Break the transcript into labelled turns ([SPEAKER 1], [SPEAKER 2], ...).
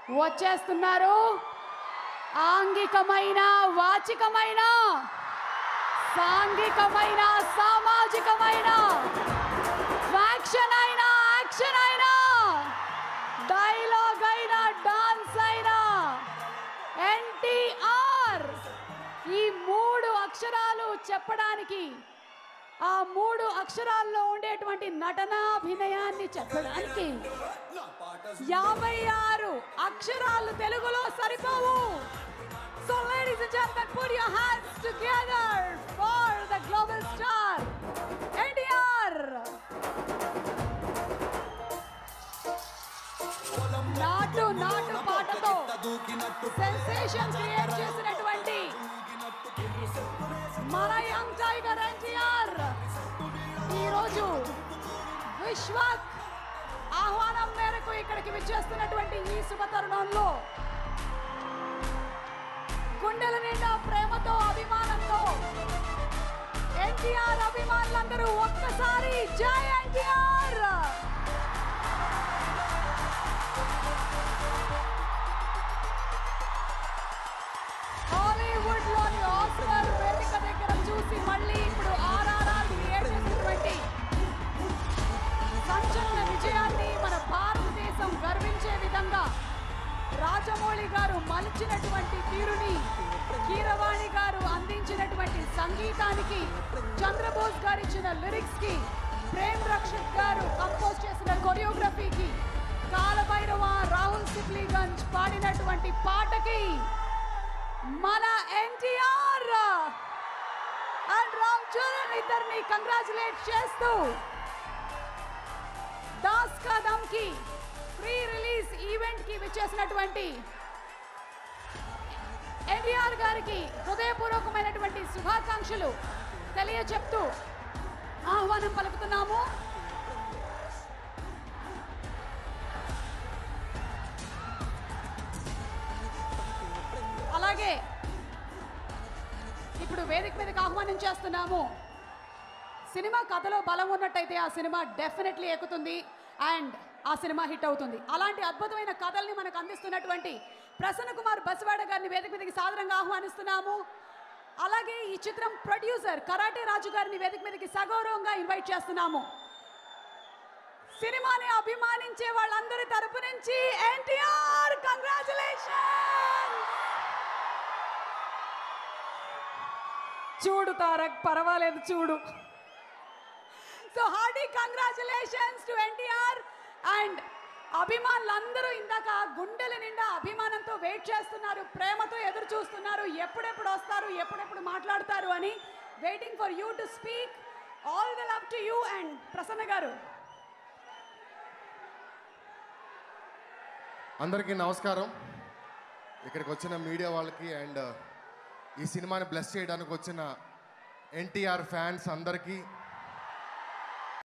[SPEAKER 1] వచ్చేస్తున్నారు ఆంగికమైన వాచికమైన సాంఘికమైన సామాజికమైన ఫ్యాక్షన్ అయినా యాక్షన్ అయినా డైలాగ్ అయినా డాన్స్ అయినా ఎన్టీఆర్ ఈ మూడు అక్షరాలు చెప్పడానికి ఆ మూడు అక్షరాల్లో ఉండేటువంటి నటనాభినయాన్ని చెప్పడానికి యాభై ఆరు అక్షరాలు తెలుగులో సరిపోవు so ladies and gentlemen put your hands together for the global star NTR నాటు నాటు పాటతో సెన్సేషన్ క్రియేట్ చేసినటువంటి మన యంగ్ టైగర్ ఎన్టీఆర్ ఈరోజు విశ్వక్ ఆహ్వానం మేరకు ఇక్కడికి విచ్చేస్తున్నటువంటి ఈ శుభ తరుణంలో గుండెల నిండా ప్రేమతో అభిమానంతో ఎన్టీఆర్ అభిమానులందరూ ఒక్కసారి జై ఎన్టీఆర్ హాలీవుడ్ లోని ఆస్కర్ వేదిక దగ్గర చూసి మళ్ళీ ఇప్పుడు ఆర్ఆర్ఆర్ క్రియేట్ చేసినటువంటి సంచలన విజయాన్ని మన భారతదేశం గర్వించే విధంగా రాజమౌళి గారు మలిచినటువంటి తీరుని కీరవాణి గారు అందించినటువంటి సంగీతానికి చంద్రబోస్ గారు ఇచ్చిన లిరిక్స్ కి ప్రేమ్ రక్షక్ గారు కంపోజ్ చేసిన కొరియోగ్రఫీకి కాలభైరవ రాహుల్ సిప్లీగంజ్ పాడినటువంటి పాటకి మన ఎన్టీఆర్ అండ్ రామ్ చరణ్ ఇద్దరిని కంగ్రాచులేట్ చేస్తూ దాస్ కదమ్ కి ప్రీ రిలీజ్ ఈవెంట్ కి విచ్చేసినటువంటి ఎన్టీఆర్ గారికి హృదయపూర్వకమైనటువంటి శుభాకాంక్షలు తెలియచెప్తూ ఆహ్వానం పలుకుతున్నాము అలాగే ఇప్పుడు వేదిక మీదకి ఆహ్వానం చేస్తున్నాము సినిమా కథలో బలం ఉన్నట్టయితే ఆ సినిమా డెఫినెట్లీ ఎక్కుతుంది అండ్ ఆ సినిమా హిట్ అవుతుంది అలాంటి అద్భుతమైన కథల్ని మనకు అందిస్తున్నటువంటి ప్రసన్న కుమార్ బస్వాడ గారిని వేదిక మీదకి సాదరంగా ఆహ్వానిస్తున్నాము అలాగే ఈ చిత్రం ప్రొడ్యూసర్ కరాటే రాజు గారిని వేదిక మీదకి సగౌరవంగా ఇన్వైట్ చేస్తున్నాము సినిమాని అభిమానించే వాళ్ళందరి తరపు నుంచి ఎన్టీఆర్ కంగ్రాచులేషన్ చూడు తారక్ పర్వాలేదు చూడు so hearty congratulations to NTR and అభిమానులందరూ ఇందాక గుండెల నిండా అభిమానంతో వెయిట్ చేస్తున్నారు ప్రేమతో ఎదురు చూస్తున్నారు ఎప్పుడెప్పుడు వస్తారు ఎప్పుడెప్పుడు మాట్లాడతారు అని waiting for you to speak all the love to you and Prasanna గారు
[SPEAKER 2] అందరికీ నమస్కారం ఇక్కడికి వచ్చిన మీడియా వాళ్ళకి అండ్ ఈ సినిమాని బ్లెస్ చేయడానికి వచ్చిన ఎన్టీఆర్ ఫ్యాన్స్ అందరికీ